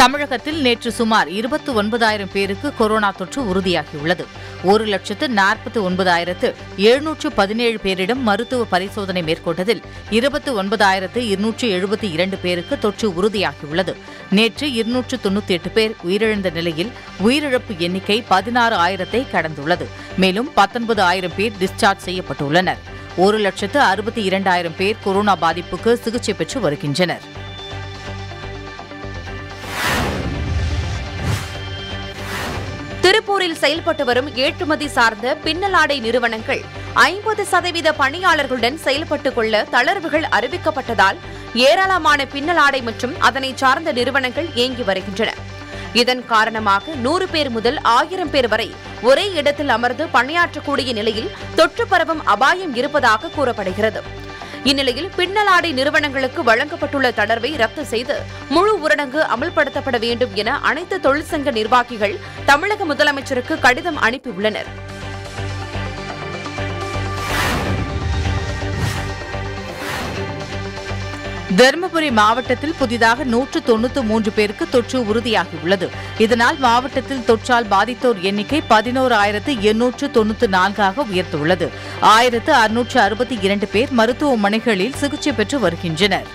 தமிழகத்தில் நேற்று சுமார் இருபத்தி ஒன்பதாயிரம் பேருக்கு கொரோனா தொற்று உறுதியாகியுள்ளது ஒரு லட்சத்து நாற்பத்தி ஒன்பதாயிரத்து எழுநூற்று பதினேழு பேரிடம் மருத்துவ பரிசோதனை மேற்கொண்டதில் இருபத்தி ஒன்பதாயிரத்து இருநூற்று எழுபத்தி இரண்டு பேருக்கு தொற்று உறுதியாகியுள்ளது நேற்று இருநூற்று தொண்ணூத்தி எட்டு பேர் உயிரிழந்த நிலையில் உயிரிழப்பு எண்ணிக்கை பதினாறு ஆயிரத்தை கடந்துள்ளது மேலும் பத்தொன்பது ஆயிரம் பேர் டிஸ்சார்ஜ் செய்யப்பட்டுள்ளனர் ஒரு லட்சத்து அறுபத்தி இரண்டாயிரம் பேர் கொரோனா பாதிப்புக்கு சிகிச்சை பெற்று வருகின்றனர் திருப்பூரில் செயல்பட்டு வரும் ஏற்றுமதி சார்ந்த பின்னலாடை நிறுவனங்கள் ஐம்பது சதவீத பணியாளர்களுடன் செயல்பட்டுக் கொள்ள தளர்வுகள் அறிவிக்கப்பட்டதால் ஏராளமான பின்னலாடை மற்றும் அதனை சார்ந்த நிறுவனங்கள் இயங்கி வருகின்றன இதன் காரணமாக நூறு பேர் முதல் ஆயிரம் பேர் வரை ஒரே இடத்தில் அமர்ந்து பணியாற்றக்கூடிய நிலையில் தொற்று பரவும் அபாயம் இருப்பதாக கூறப்படுகிறது இந்நிலையில் பின்னலாடை நிறுவனங்களுக்கு வழங்கப்பட்டுள்ள தளர்வை ரத்து செய்து முழு ஊரடங்கு அமல்படுத்தப்பட வேண்டும் என அனைத்து தொழிற்சங்க நிர்வாகிகள் தமிழக முதலமைச்சருக்கு கடிதம் அனுப்பியுள்ளனர் தருமபுரி மாவட்டத்தில் புதிதாக நூற்று தொண்ணூற்று மூன்று பேருக்கு தொற்று உறுதியாகியுள்ளது இதனால் மாவட்டத்தில் தொற்றால் பாதித்தோர் எண்ணிக்கை பதினோரு ஆயிரத்து எண்ணூற்று தொண்ணூற்று நான்காக உயர்ந்துள்ளது ஆயிரத்து அறுநூற்று அறுபத்தி இரண்டு பேர் மருத்துவமனைகளில் சிகிச்சை பெற்று வருகின்றனர்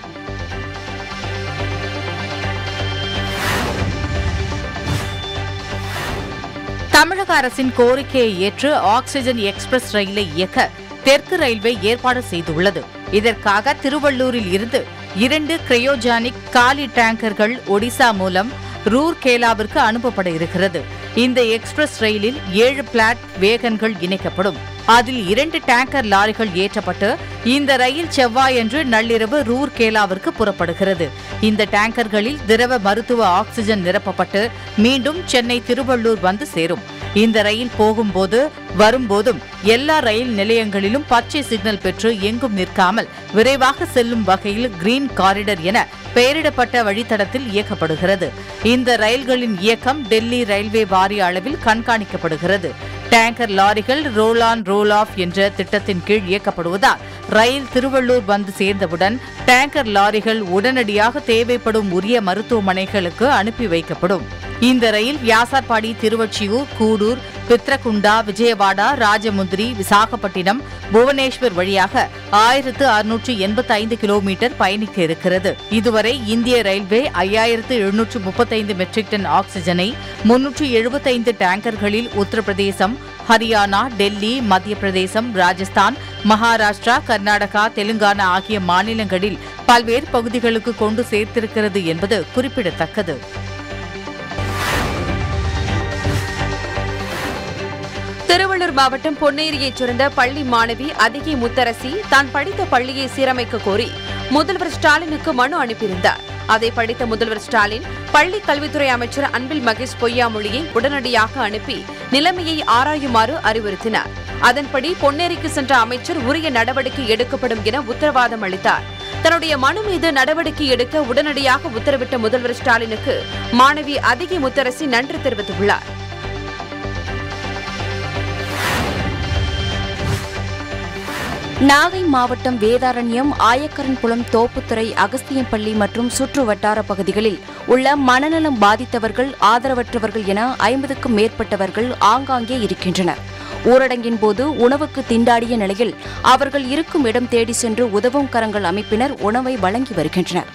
தமிழக அரசின் கோரிக்கையை ஏற்று ஆக்ஸிஜன் எக்ஸ்பிரஸ் ரயிலை இயக்க தெற்கு ரயில்வே ஏற்பாடு செய்துள்ளது இதற்காக திருவள்ளூரில் இருந்து இரண்டு கிரையோஜானிக் காலி டேங்கர்கள் ஒடிசா மூலம் ரூர்கேலாவிற்கு அனுப்பப்பட இருக்கிறது இந்த எக்ஸ்பிரஸ் ரயிலில் ஏழு பிளாட் வேகன்கள் இணைக்கப்படும் அதில் இரண்டு டேங்கர் லாரிகள் ஏற்றப்பட்டு இந்த ரயில் செவ்வாயன்று நள்ளிரவு ரூர்கேலாவிற்கு புறப்படுகிறது இந்த டேங்கர்களில் திரவ மருத்துவ ஆக்ஸிஜன் நிரப்பப்பட்டு மீண்டும் சென்னை திருவள்ளூர் வந்து சேரும் இந்த ரயில் போகும்போது வரும்போதும் எல்லா ரயில் நிலையங்களிலும் பச்சை சிக்னல் பெற்று எங்கும் நிற்காமல் விரைவாக செல்லும் வகையில் கிரீன் காரிடர் என பெயரிடப்பட்ட வழித்தடத்தில் இயக்கப்படுகிறது இந்த ரயில்களின் இயக்கம் டெல்லி ரயில்வே வாரிய அளவில் கண்காணிக்கப்படுகிறது டேங்கர் லாரிகள் ரோல் ஆன் ரோல் ஆஃப் என்ற திட்டத்தின் கீழ் இயக்கப்படுவதால் ரயில் திருவள்ளூர் வந்து சேர்ந்தவுடன் டேங்கர் லாரிகள் உடனடியாக தேவைப்படும் உரிய மருத்துவமனைகளுக்கு அனுப்பி வைக்கப்படும் இந்த ரயில் வியாசார்பாடி திருவொற்றியூர் கூடூர் பித்ரகுண்டா விஜயவாடா ராஜமுந்திரி விசாகப்பட்டினம் புவனேஸ்வர் வழியாக ஆயிரத்து அறுநூற்று எண்பத்தி ஐந்து கிலோமீட்டர் பயணிக்க இருக்கிறது இதுவரை இந்திய ரயில்வே ஐயாயிரத்து எழுநூற்று முப்பத்தைந்து மெட்ரிக் டன் ஆக்ஸிஜனை முன்னூற்று எழுபத்தைந்து டேங்கர்களில் உத்தரப்பிரதேசம் ஹரியானா டெல்லி மத்திய பிரதேசம் ராஜஸ்தான் மகாராஷ்டிரா கர்நாடகா தெலுங்கானா ஆகிய மாநிலங்களில் பல்வேறு பகுதிகளுக்கு கொண்டு சேர்த்திருக்கிறது என்பது குறிப்பிடத்தக்கது திருவள்ளூர் மாவட்டம் பொன்னேரியைச் சேர்ந்த பள்ளி மாணவி அதிகி முத்தரசி தான் படித்த பள்ளியை சீரமைக்க கோரி முதல்வர் ஸ்டாலினுக்கு மனு அனுப்பியிருந்தார் அதை படித்த முதல்வர் ஸ்டாலின் பள்ளி கல்வித்துறை அமைச்சர் அன்பில் மகேஷ் பொய்யாமொழியை உடனடியாக அனுப்பி நிலைமையை ஆராயுமாறு அறிவுறுத்தினார் அதன்படி பொன்னேரிக்கு சென்ற அமைச்சர் உரிய நடவடிக்கை எடுக்கப்படும் என உத்தரவாதம் அளித்தார் தன்னுடைய மனு மீது நடவடிக்கை எடுக்க உடனடியாக உத்தரவிட்ட முதல்வர் ஸ்டாலினுக்கு மாணவி அதிகி முத்தரசி நன்றி தெரிவித்துள்ளார் நாகை மாவட்டம் வேதாரண்யம் ஆயக்கரன்புலம் தோப்புத்துறை அகஸ்தியம்பள்ளி மற்றும் சுற்று வட்டார பகுதிகளில் உள்ள மனநலம் பாதித்தவர்கள் ஆதரவற்றவர்கள் என ஐம்பதுக்கும் மேற்பட்டவர்கள் ஆங்காங்கே இருக்கின்றனர் ஊரடங்கின் போது உணவுக்கு திண்டாடிய நிலையில் அவர்கள் இருக்கும் இடம் தேடி சென்று உதவும் கரங்கள் அமைப்பினர் உணவை வழங்கி வருகின்றனர்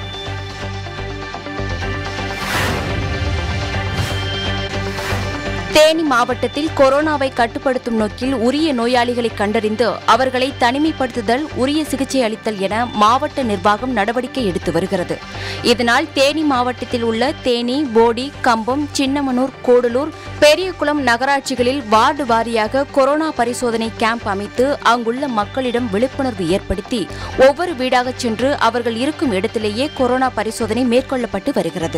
தேனி மாவட்டத்தில் கொரோனாவை கட்டுப்படுத்தும் நோக்கில் உரிய நோயாளிகளை கண்டறிந்து அவர்களை தனிமைப்படுத்துதல் உரிய சிகிச்சை அளித்தல் என மாவட்ட நிர்வாகம் நடவடிக்கை எடுத்து வருகிறது இதனால் தேனி மாவட்டத்தில் உள்ள தேனி போடி கம்பம் சின்னமனூர் கூடலூர் பெரியகுளம் நகராட்சிகளில் வார்டு வாரியாக கொரோனா பரிசோதனை கேம்ப் அமைத்து அங்குள்ள மக்களிடம் விழிப்புணர்வு ஏற்படுத்தி ஒவ்வொரு வீடாகச் சென்று அவர்கள் இருக்கும் இடத்திலேயே கொரோனா பரிசோதனை மேற்கொள்ளப்பட்டு வருகிறது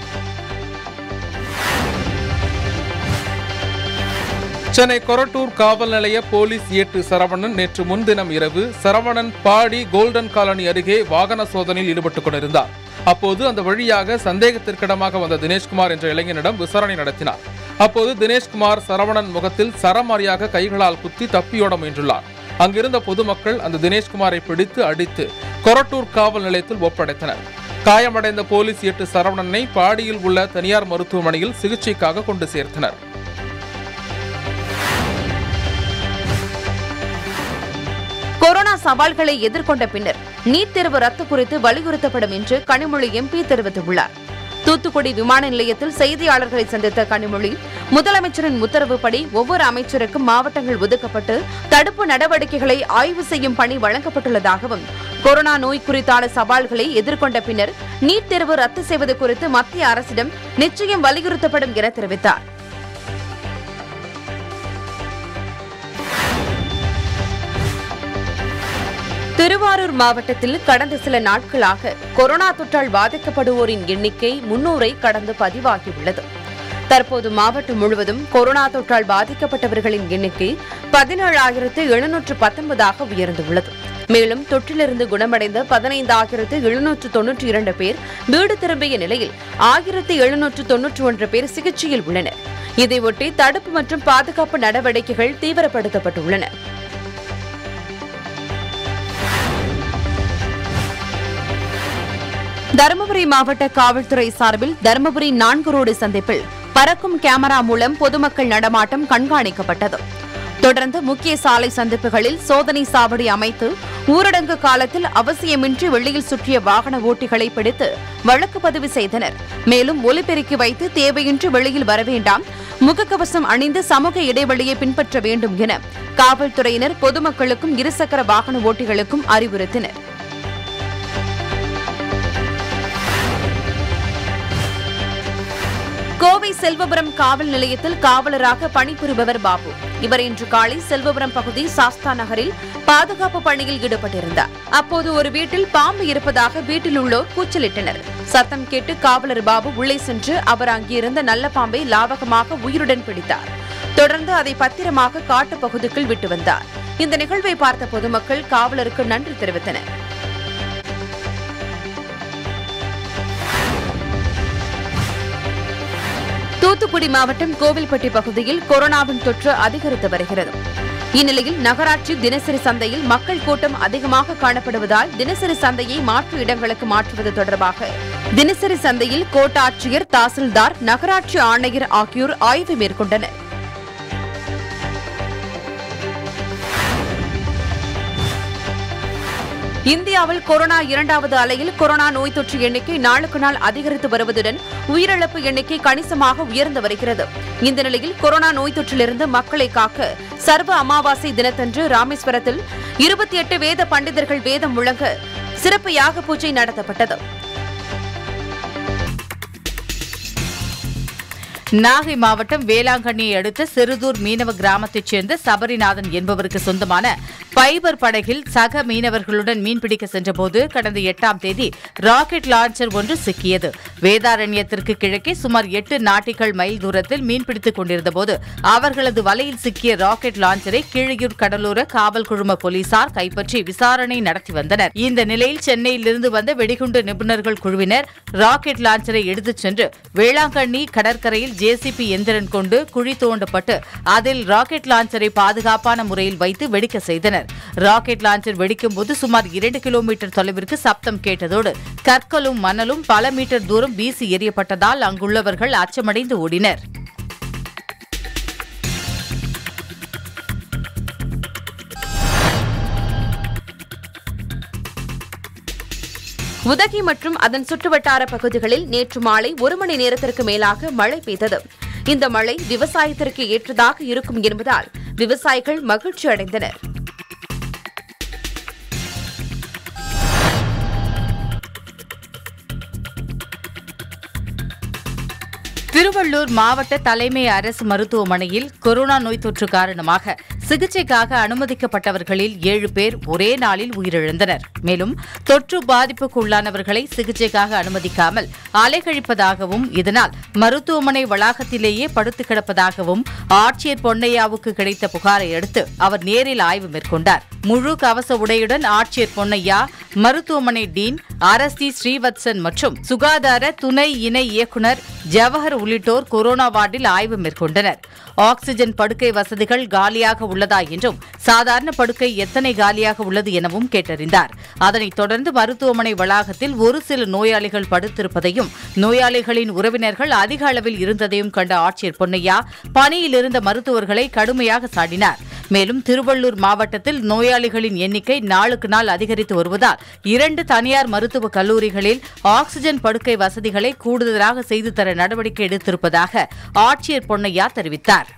சென்னை கொரட்டூர் காவல் நிலைய போலீஸ் ஏட்டு சரவணன் நேற்று முன்தினம் இரவு சரவணன் பாடி கோல்டன் காலனி அருகே வாகன சோதனையில் ஈடுபட்டுக் கொண்டிருந்தார் அப்போது அந்த வழியாக சந்தேகத்திற்கிடமாக வந்த தினேஷ்குமார் என்ற இளைஞனிடம் விசாரணை நடத்தினார் அப்போது தினேஷ்குமார் சரவணன் முகத்தில் சரமாரியாக கைகளால் குத்தி தப்பியோட முயன்றுள்ளார் அங்கிருந்த பொதுமக்கள் அந்த தினேஷ்குமாரை பிடித்து அடித்து கொரட்டூர் காவல் நிலையத்தில் ஒப்படைத்தனர் காயமடைந்த போலீஸ் எட்டு சரவணனை பாடியில் உள்ள தனியார் மருத்துவமனையில் சிகிச்சைக்காக கொண்டு சேர்த்தனர் கொரோனா சவால்களை எதிர்கொண்ட பின்னர் நீட் தேர்வு ரத்து குறித்து வலியுறுத்தப்படும் என்று கனிமொழி எம்பி தெரிவித்துள்ளார் தூத்துக்குடி விமான நிலையத்தில் செய்தியாளர்களை சந்தித்த கனிமொழி முதலமைச்சரின் உத்தரவுப்படி ஒவ்வொரு அமைச்சருக்கும் மாவட்டங்கள் ஒதுக்கப்பட்டு தடுப்பு நடவடிக்கைகளை ஆய்வு செய்யும் பணி வழங்கப்பட்டுள்ளதாகவும் கொரோனா நோய் குறித்தான சவால்களை எதிர்கொண்ட பின்னர் நீட் தேர்வு ரத்து செய்வது குறித்து மத்திய அரசிடம் நிச்சயம் வலியுறுத்தப்படும் என தெரிவித்தார் திருவாரூர் மாவட்டத்தில் கடந்த சில நாட்களாக கொரோனா தொற்றால் பாதிக்கப்படுவோரின் எண்ணிக்கை முன்னூரை கடந்து பதிவாகியுள்ளது தற்போது மாவட்டம் முழுவதும் கொரோனா தொற்றால் பாதிக்கப்பட்டவர்களின் எண்ணிக்கை பதினேழாயிரத்து எழுநூற்று பத்தொன்பதாக உயர்ந்துள்ளது மேலும் தொற்றிலிருந்து குணமடைந்த பதினைந்தாயிரத்து எழுநூற்று தொன்னூற்றி இரண்டு பேர் வீடு திரும்பிய நிலையில் ஆயிரத்து எழுநூற்று தொன்னூற்றி ஒன்று பேர் சிகிச்சையில் உள்ளனர் இதையொட்டி தடுப்பு மற்றும் பாதுகாப்பு நடவடிக்கைகள் தீவிரப்படுத்தப்பட்டுள்ளன தருமபுரி மாவட்ட காவல்துறை சார்பில் தருமபுரி நான்கு ரோடு சந்திப்பில் பறக்கும் கேமரா மூலம் பொதுமக்கள் நடமாட்டம் கண்காணிக்கப்பட்டது தொடர்ந்து முக்கிய சாலை சந்திப்புகளில் சோதனை சாவடி அமைத்து ஊரடங்கு காலத்தில் அவசியமின்றி வெளியில் சுற்றிய வாகன ஓட்டிகளை பிடித்து வழக்கு பதிவு செய்தனர் மேலும் ஒலிபெருக்கி வைத்து தேவையின்றி வெளியில் வர வேண்டாம் முகக்கவசம் அணிந்து சமூக இடைவெளியை பின்பற்ற வேண்டும் என காவல்துறையினர் பொதுமக்களுக்கும் இருசக்கர வாகன ஓட்டிகளுக்கும் அறிவுறுத்தினர் கோவை செல்வபுரம் காவல் நிலையத்தில் காவலராக பணிபுரிபவர் பாபு இவர் இன்று காலை செல்வபுரம் பகுதி சாஸ்தா நகரில் பாதுகாப்பு பணியில் ஈடுபட்டிருந்தார் அப்போது ஒரு வீட்டில் பாம்பு இருப்பதாக வீட்டில் உள்ளோர் கூச்சலிட்டனர் சத்தம் கேட்டு காவலர் பாபு உள்ளே சென்று அவர் அங்கிருந்த நல்ல பாம்பை லாவகமாக உயிருடன் பிடித்தார் தொடர்ந்து அதை பத்திரமாக காட்டுப் பகுதிக்குள் விட்டு வந்தார் இந்த நிகழ்வை பார்த்த பொதுமக்கள் காவலருக்கு நன்றி தெரிவித்தனர் தூத்துக்குடி மாவட்டம் கோவில்பட்டி பகுதியில் கொரோனாவின் தொற்று அதிகரித்து வருகிறது இந்நிலையில் நகராட்சி தினசரி சந்தையில் மக்கள் கூட்டம் அதிகமாக காணப்படுவதால் தினசரி சந்தையை மாற்று இடங்களுக்கு மாற்றுவது தொடர்பாக தினசரி சந்தையில் கோட்டாட்சியர் தாசில்தார் நகராட்சி ஆணையர் ஆகியோர் ஆய்வு மேற்கொண்டனர் இந்தியாவில் கொரோனா இரண்டாவது அலையில் கொரோனா நோய் தொற்று எண்ணிக்கை நாளுக்கு நாள் அதிகரித்து வருவதுடன் உயிரிழப்பு எண்ணிக்கை கணிசமாக உயர்ந்து வருகிறது இந்த நிலையில் கொரோனா நோய் தொற்றிலிருந்து மக்களை காக்க சர்வ அமாவாசை தினத்தன்று ராமேஸ்வரத்தில் இருபத்தி எட்டு வேத பண்டிதர்கள் வேதம் முழங்க சிறப்பு யாக பூஜை நடத்தப்பட்டது நாகை மாவட்டம் வேளாங்கண்ணியை அடுத்த சிறுதூர் மீனவ கிராமத்தைச் சேர்ந்த சபரிநாதன் என்பவருக்கு சொந்தமான பைபர் படகில் சக மீனவர்களுடன் மீன்பிடிக்க சென்றபோது கடந்த எட்டாம் தேதி ராக்கெட் லான்ச்சர் ஒன்று சிக்கியது வேதாரண்யத்திற்கு கிழக்கே சுமார் எட்டு நாட்டிகள் மைல் தூரத்தில் மீன்பிடித்துக் கொண்டிருந்தபோது அவர்களது வலையில் சிக்கிய ராக்கெட் லான்ச்சரை கீழையூர் கடலோர காவல் குழும போலீசார் கைப்பற்றி விசாரணை நடத்தி வந்தனர் இந்த நிலையில் சென்னையிலிருந்து வந்த வெடிகுண்டு நிபுணர்கள் குழுவினர் ராக்கெட் லான்ச்சரை எடுத்துச் சென்று வேளாங்கண்ணி கடற்கரையில் ஜேசிபி எந்திரன் கொண்டு குழி தோண்டப்பட்டு அதில் ராக்கெட் லான்ச்சரை பாதுகாப்பான முறையில் வைத்து வெடிக்க செய்தனர் ராக்கெட் லான்ச்சர் வெடிக்கும் போது சுமார் இரண்டு கிலோமீட்டர் தொலைவிற்கு சப்தம் கேட்டதோடு கற்களும் மணலும் பல மீட்டர் தூரம் வீசி எறியப்பட்டதால் அங்குள்ளவர்கள் அச்சமடைந்து ஓடினர் உதகை மற்றும் அதன் சுற்றுவட்டார பகுதிகளில் நேற்று மாலை ஒரு மணி நேரத்திற்கு மேலாக மழை பெய்தது இந்த மழை விவசாயத்திற்கு ஏற்றதாக இருக்கும் என்பதால் விவசாயிகள் மகிழ்ச்சி அடைந்தனர் திருவள்ளூர் மாவட்ட தலைமை அரசு மருத்துவமனையில் கொரோனா நோய் தொற்று காரணமாக சிகிச்சைக்காக அனுமதிக்கப்பட்டவர்களில் ஏழு பேர் ஒரே நாளில் உயிரிழந்தனர் மேலும் தொற்று பாதிப்புக்கு உள்ளானவர்களை சிகிச்சைக்காக அனுமதிக்காமல் அலைக்கழிப்பதாகவும் இதனால் மருத்துவமனை வளாகத்திலேயே படுத்து கிடப்பதாகவும் ஆட்சியர் பொன்னையாவுக்கு கிடைத்த புகாரை அடுத்து அவர் நேரில் ஆய்வு மேற்கொண்டார் முழு கவச உடையுடன் ஆட்சியர் பொன்னையா மருத்துவமனை டீன் அரசி ஸ்ரீவத்சன் மற்றும் சுகாதார துணை இணை இயக்குனர் ஜவஹர் உள்ளிட்டோர் கொரோனா வார்டில் ஆய்வு மேற்கொண்டனர் ஆக்ஸிஜன் படுக்கை வசதிகள் காலியாக உள்ளதா என்றும் சாதாரண படுக்கை எத்தனை காலியாக உள்ளது எனவும் கேட்டறிந்தார் அதனைத் தொடர்ந்து மருத்துவமனை வளாகத்தில் ஒரு சில நோயாளிகள் படுத்திருப்பதையும் நோயாளிகளின் உறவினர்கள் அதிக அளவில் இருந்ததையும் கண்ட ஆட்சியர் பொன்னையா பணியில் இருந்த மருத்துவர்களை கடுமையாக சாடினார் மேலும் திருவள்ளூர் மாவட்டத்தில் நோயாளிகளின் எண்ணிக்கை நாளுக்கு நாள் அதிகரித்து வருவதால் இரண்டு தனியார் மருத்துவக் கல்லூரிகளில் ஆக்ஸிஜன் படுக்கை வசதிகளை கூடுதலாக செய்து தர நடவடிக்கை எடுத்திருப்பதாக ஆட்சியர் பொன்னையா தெரிவித்தார்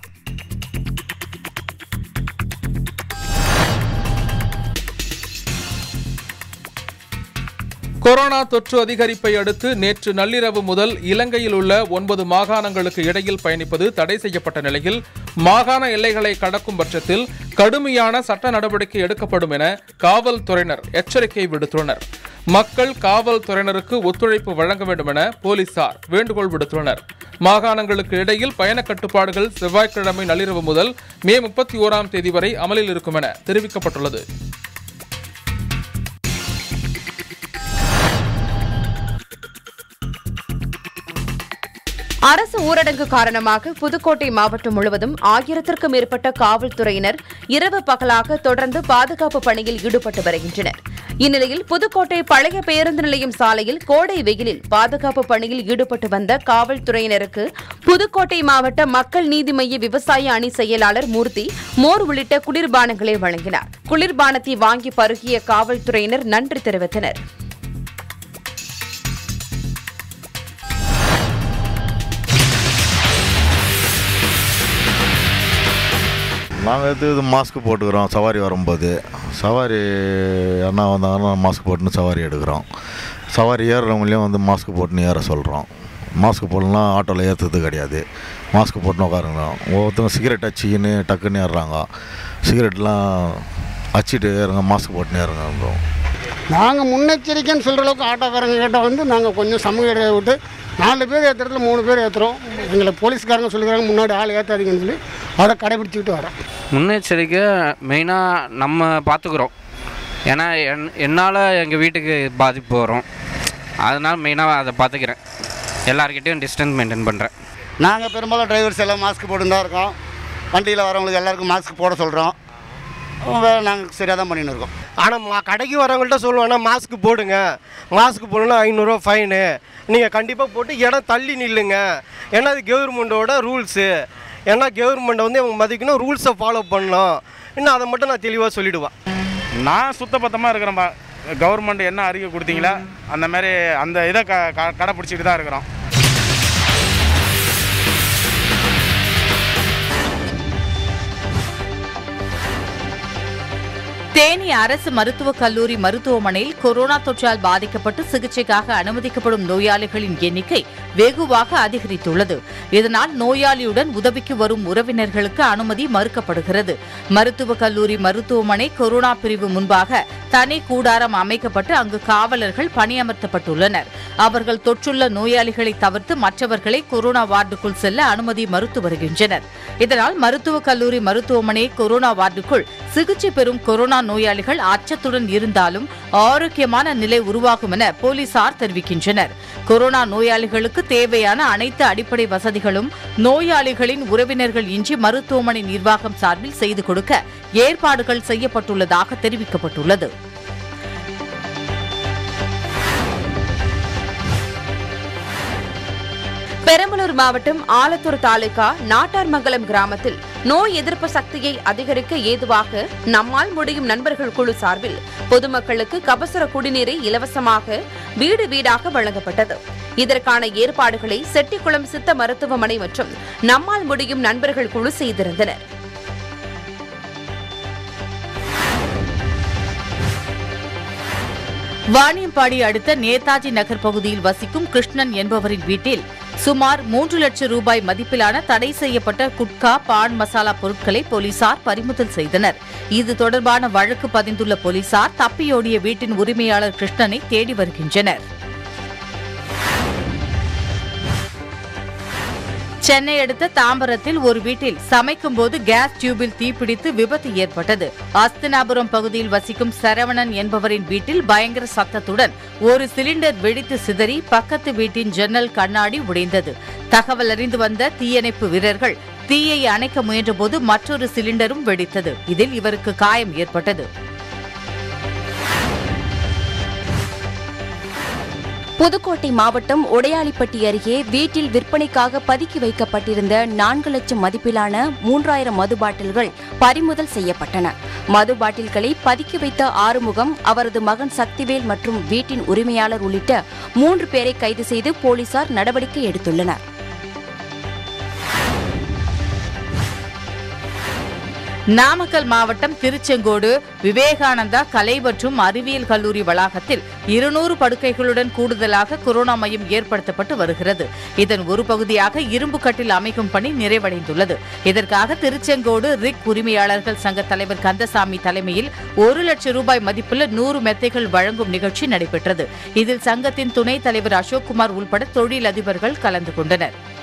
கொரோனா தொற்று அதிகரிப்பை அடுத்து நேற்று நள்ளிரவு முதல் இலங்கையில் உள்ள ஒன்பது மாகாணங்களுக்கு இடையில் பயணிப்பது தடை செய்யப்பட்ட நிலையில் மாகாண எல்லைகளை கடக்கும் பட்சத்தில் கடுமையான சட்ட நடவடிக்கை எடுக்கப்படும் என காவல்துறையினர் எச்சரிக்கை விடுத்துள்ளனர் மக்கள் காவல்துறையினருக்கு ஒத்துழைப்பு வழங்க வேண்டும் என போலீசார் வேண்டுகோள் விடுத்துள்ளனர் மாகாணங்களுக்கு இடையில் பயண கட்டுப்பாடுகள் செவ்வாய்க்கிழமை நள்ளிரவு முதல் மே முப்பத்தி ஓராம் தேதி வரை அமலில் இருக்கும் என தெரிவிக்கப்பட்டுள்ளது அரசு ஊரடங்கு காரணமாக புதுக்கோட்டை மாவட்டம் முழுவதும் ஆயிரத்திற்கும் மேற்பட்ட காவல்துறையினர் இரவு பகலாக தொடர்ந்து பாதுகாப்பு பணியில் ஈடுபட்டு வருகின்றனர் இந்நிலையில் புதுக்கோட்டை பழைய பேருந்து நிலையம் சாலையில் கோடை வெயிலில் பாதுகாப்பு பணியில் ஈடுபட்டு வந்த காவல்துறையினருக்கு புதுக்கோட்டை மாவட்ட மக்கள் நீதி மய்ய விவசாய அணி செயலாளர் மூர்த்தி மோர் உள்ளிட்ட குளிர்பானங்களை வழங்கினார் குளிர்பானத்தை வாங்கி பருகிய காவல்துறையினர் நன்றி தெரிவித்தனர் நாங்கள் இது இது மாஸ்க் போட்டுக்கிறோம் சவாரி வரும்போது சவாரி அண்ணா வந்தாங்கன்னா மாஸ்க் போட்டுன்னு சவாரி எடுக்கிறோம் சவாரி ஏறுறவங்களையும் வந்து மாஸ்க் போட்டுன்னு ஏற சொல்கிறோம் மாஸ்க் போடலனா ஆட்டோவில் ஏற்றுறது கிடையாது மாஸ்க் போட்டுன்னு உட்காருங்கிறோம் ஒவ்வொருத்தவங்க சிகரெட் அச்சிக்கின்னு டக்குன்னு ஏறுறாங்க சிகரெட்லாம் அச்சிட்டு ஏறுங்க மாஸ்க் போட்டுன்னு ஏறுங்கன்றோம் நாங்கள் முன்னெச்சரிக்கைன்னு சொல்கிற அளவுக்கு ஆட்டோக்காரங்க கிட்ட வந்து நாங்கள் கொஞ்சம் சமூக இடையை விட்டு நாலு பேர் ஏற்றுறதுல மூணு பேர் ஏற்றுறோம் எங்களை போலீஸ்காரங்க சொல்லிக்கிறாங்க முன்னாடி ஆள் ஏற்றாதீங்கன்னு சொல்லி அதை கடைபிடிச்சிக்கிட்டு வரோம் முன்னெச்சரிக்கை மெயினாக நம்ம பார்த்துக்குறோம் ஏன்னா என் என்னால் எங்கள் வீட்டுக்கு பாதிப்பு வரும் அதனால் மெயினாக அதை பார்த்துக்கிறேன் எல்லாருக்கிட்டையும் டிஸ்டன்ஸ் மெயின்டைன் பண்ணுறேன் நாங்கள் பெரும்பாலும் டிரைவர்ஸ் எல்லாம் மாஸ்க் போட்டு தான் இருக்கோம் வண்டியில் வரவங்களுக்கு எல்லாருக்கும் மாஸ்க் போட சொல்கிறோம் நாங்கள் சரியாக தான் பண்ணின்னு இருக்கோம் ஆனால் மா கடைக்கு வரவங்கள்ட்ட சொல்லுவேன்னா மாஸ்க் போடுங்க மாஸ்க் போடணும்னா ஐநூறுரூவா ஃபைனு நீங்கள் கண்டிப்பாக போட்டு இடம் தள்ளி நில்லுங்க ஏன்னா அது கவர்மெண்ட்டோட ரூல்ஸு ஏன்னா கவர்மெண்ட்டை வந்து இவங்க மதிக்கணும் ரூல்ஸை ஃபாலோ பண்ணணும் இன்னும் அதை மட்டும் நான் தெளிவாக சொல்லிடுவேன் நான் சுத்தபத்தமாக இருக்கிறேன்ப்பா கவர்மெண்ட் என்ன அறிக்கை கொடுத்தீங்களா அந்த மாதிரி அந்த இதை க க- கடைப்பிடிச்சிட்டு தான் இருக்கிறோம் தேனி அரசு மருத்துவக் கல்லூரி மருத்துவமனையில் கொரோனா தொற்றால் பாதிக்கப்பட்டு சிகிச்சைக்காக அனுமதிக்கப்படும் நோயாளிகளின் எண்ணிக்கை வெகுவாக அதிகரித்துள்ளது இதனால் நோயாளியுடன் உதவிக்கு வரும் உறவினர்களுக்கு அனுமதி மறுக்கப்படுகிறது மருத்துவக் கல்லூரி மருத்துவமனை கொரோனா பிரிவு முன்பாக தனி கூடாரம் அமைக்கப்பட்டு அங்கு காவலர்கள் பணியமர்த்தப்பட்டுள்ளனர் அவர்கள் தொற்றுள்ள நோயாளிகளை தவிர்த்து மற்றவர்களை கொரோனா வார்டுக்குள் செல்ல அனுமதி மறுத்து வருகின்றனர் இதனால் மருத்துவக் கல்லூரி மருத்துவமனை கொரோனா வார்டுக்குள் சிகிச்சை பெறும் கொரோனா நோயாளிகள் அச்சத்துடன் இருந்தாலும் ஆரோக்கியமான நிலை உருவாகும் என போலீசார் தெரிவிக்கின்றனர் கொரோனா நோயாளிகளுக்கு தேவையான அனைத்து அடிப்படை வசதிகளும் நோயாளிகளின் உறவினர்கள் இன்றி மருத்துவமனை நிர்வாகம் சார்பில் செய்து கொடுக்க ஏற்பாடுகள் செய்யப்பட்டுள்ளதாக தெரிவிக்கப்பட்டுள்ளது பெரம்பலூர் மாவட்டம் ஆலத்தூர் தாலுகா நாட்டார்மங்கலம் கிராமத்தில் நோய் எதிர்ப்பு சக்தியை அதிகரிக்க ஏதுவாக நம்மால் முடியும் நண்பர்கள் குழு சார்பில் பொதுமக்களுக்கு கபசுர குடிநீரை இலவசமாக வீடு வீடாக வழங்கப்பட்டது இதற்கான ஏற்பாடுகளை செட்டிக்குளம் சித்த மருத்துவமனை மற்றும் நம்மால் முடியும் நண்பர்கள் குழு செய்திருந்தனர் வாணியம்பாடி அடுத்த நேதாஜி நகர் பகுதியில் வசிக்கும் கிருஷ்ணன் என்பவரின் வீட்டில் சுமார் மூன்று லட்சம் ரூபாய் மதிப்பிலான தடை செய்யப்பட்ட குட்கா பான் மசாலா பொருட்களை போலீசார் பறிமுதல் செய்தனர் இது தொடர்பான வழக்கு பதிந்துள்ள போலீசார் தப்பியோடிய வீட்டின் உரிமையாளர் கிருஷ்ணனை தேடி வருகின்றனர் சென்னை அடுத்த தாம்பரத்தில் ஒரு வீட்டில் சமைக்கும் போது கேஸ் டியூபில் தீப்பிடித்து விபத்து ஏற்பட்டது அஸ்தினாபுரம் பகுதியில் வசிக்கும் சரவணன் என்பவரின் வீட்டில் பயங்கர சத்தத்துடன் ஒரு சிலிண்டர் வெடித்து சிதறி பக்கத்து வீட்டின் ஜன்னல் கண்ணாடி உடைந்தது தகவல் அறிந்து வந்த தீயணைப்பு வீரர்கள் தீயை அணைக்க முயன்றபோது மற்றொரு சிலிண்டரும் வெடித்தது இதில் இவருக்கு காயம் ஏற்பட்டது புதுக்கோட்டை மாவட்டம் உடையாளிப்பட்டி அருகே வீட்டில் விற்பனைக்காக பதுக்கி வைக்கப்பட்டிருந்த நான்கு லட்சம் மதிப்பிலான மூன்றாயிரம் மது பாட்டில்கள் பறிமுதல் செய்யப்பட்டன மது பாட்டில்களை பதுக்கி வைத்த ஆறுமுகம் அவரது மகன் சக்திவேல் மற்றும் வீட்டின் உரிமையாளர் உள்ளிட்ட மூன்று பேரை கைது செய்து போலீசார் நடவடிக்கை எடுத்துள்ளனர் நாமக்கல் மாவட்டம் திருச்செங்கோடு விவேகானந்தா கலை மற்றும் அறிவியல் கல்லூரி வளாகத்தில் இருநூறு படுக்கைகளுடன் கூடுதலாக கொரோனா மையம் ஏற்படுத்தப்பட்டு வருகிறது இதன் ஒரு பகுதியாக இரும்பு கட்டில் அமைக்கும் பணி நிறைவடைந்துள்ளது இதற்காக திருச்செங்கோடு ரிக் உரிமையாளர்கள் சங்க தலைவர் கந்தசாமி தலைமையில் ஒரு லட்சம் ரூபாய் மதிப்புள்ள நூறு மெத்தைகள் வழங்கும் நிகழ்ச்சி நடைபெற்றது இதில் சங்கத்தின் துணைத் தலைவர் அசோக்குமார் உள்பட தொழிலதிபர்கள் கலந்து கொண்டனர்